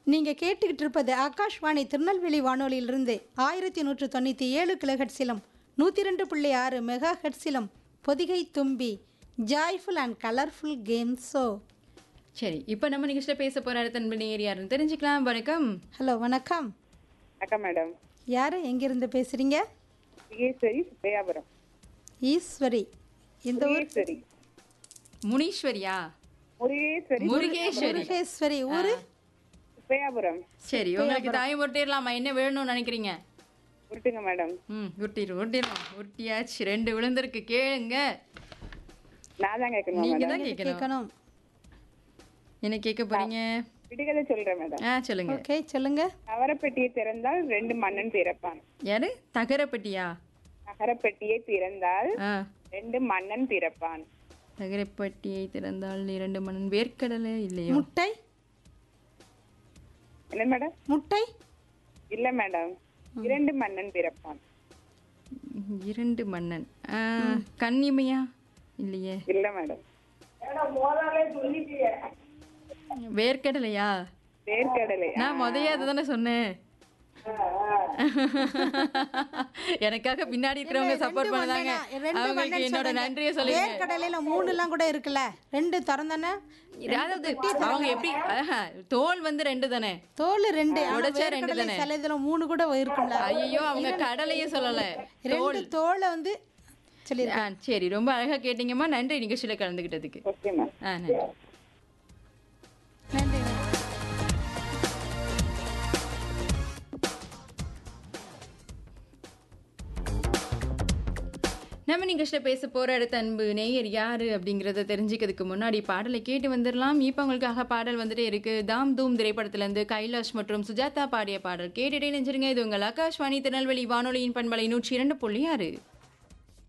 நீங்கள் கேட்டுக்கிட்டு இருப்பது ஆகாஷ்வாணி திருநெல்வேலி வானொலியிலிருந்து ஆயிரத்தி நூற்று தொண்ணூற்றி ஏழு கிலோஹெட்ஸிலும் நூற்றி ரெண்டு புள்ளி ஆறு மெகா ஹெட்ஸிலும் பொதிகை தும்பி joyful and colourful game show சரி இப்போ நம்ம நிகழ்ச்சியில் பேச போகிற அடுத்த நண்பன் யாருன்னு தெரிஞ்சுக்கலாம் வணக்கம் ஹலோ வணக்கம் வணக்கம் மேடம் யார் எங்கேருந்து பேசுகிறீங்க விகேஸ்வரி சுப்பையாபுரம் ஈஸ்வரி இந்த ஊர் முருகேஸ்வரி முனீஸ்வரியா முருகேஸ்வரி முருகேஸ்வரி முருகேஸ்வரி ஊர் சுப்பையாபுரம் சரி உங்களுக்கு தாயம் உருட்டிடலாமா என்ன வேணும்னு நினைக்கிறீங்க உருட்டுங்க மேடம் ம் உருட்டிடு உருட்டிடலாம் உருட்டியாச்சு ரெண்டு விழுந்திருக்கு கேளுங்க நான் தான் கேட்கணும் நீங்க மேடம் தான் கேட்கணும் கேட்கணும் என்ன கேட்க போறீங்க விடுகதை சொல்றேன் மேடம் ஆ சொல்லுங்க ஓகே சொல்லுங்க நகரப்பெட்டியை திறந்தால் ரெண்டு மன்னன் பிறப்பான் யாரு தகரப்பட்டியா நகரப்பெட்டியை திறந்தால் ஆ ரெண்டு மன்னன் பிறப்பான் தகரப்பட்டியை திறந்தால் இரண்டு மணன் வேர்க்கடலை இல்லையோ முட்டை என்ன மேடம் முட்டை இல்ல மேடம் இரண்டு மன்னன் பிறப்பான் இரண்டு மன்னன் ஆ, கன்னிமையா இல்லையே இல்ல மேடம் வேர்க்கடலையா வேர்க்கடலை நான் முதைய அதை தானே சொன்னேன் எனக்காக பின்னாடி இருக்கிறவங்க சப்போர்ட் பண்ணதாங்க ரெண்டு அவங்களுக்கு மன்னன் என்னோட சொல்றீங்க. நன்றியை சொல்லுங்க வேர்க்கடலையில மூணுலாம் கூட இருக்குல்ல ரெண்டு திறந்தானே அதாவது அவங்க எப்படி ஆஹா, தோல் வந்து ரெண்டு தானே தோல் ரெண்டு ஆனா உடைச்சா ரெண்டு வேர்க்கடலை தானே? சில இதுல மூணு கூட இருக்கும்ல ஐயோ அவங்க கடலையே சொல்லல ரெண்டு தோலை வந்து சொல்லி ஆ சரி ரொம்ப அழகா கேட்டீங்கம்மா நன்றி நிகழ்ச்சியில கலந்துக்கிட்டதுக்கு ஓகே மேம் ஆ நன்றி நன்றி நம்ம நிகழ்ச்சியில் பேச போற அடுத்த அன்பு நேயர் யாரு அப்படிங்கறத தெரிஞ்சுக்கிறதுக்கு முன்னாடி பாடலை கேட்டு வந்துடலாம் இப்போ உங்களுக்காக பாடல் வந்துட்டே இருக்கு தாம் தூம் திரைப்படத்துல இருந்து கைலாஷ் மற்றும் சுஜாதா பாடிய பாடல் கேட்டுட்டே நெஞ்சிருங்க இது உங்கள் ஆகாஷ்வாணி திருநெல்வேலி வானொலியின் பண்பலை நூற்றி இரண்டு புள்ளி ஆறு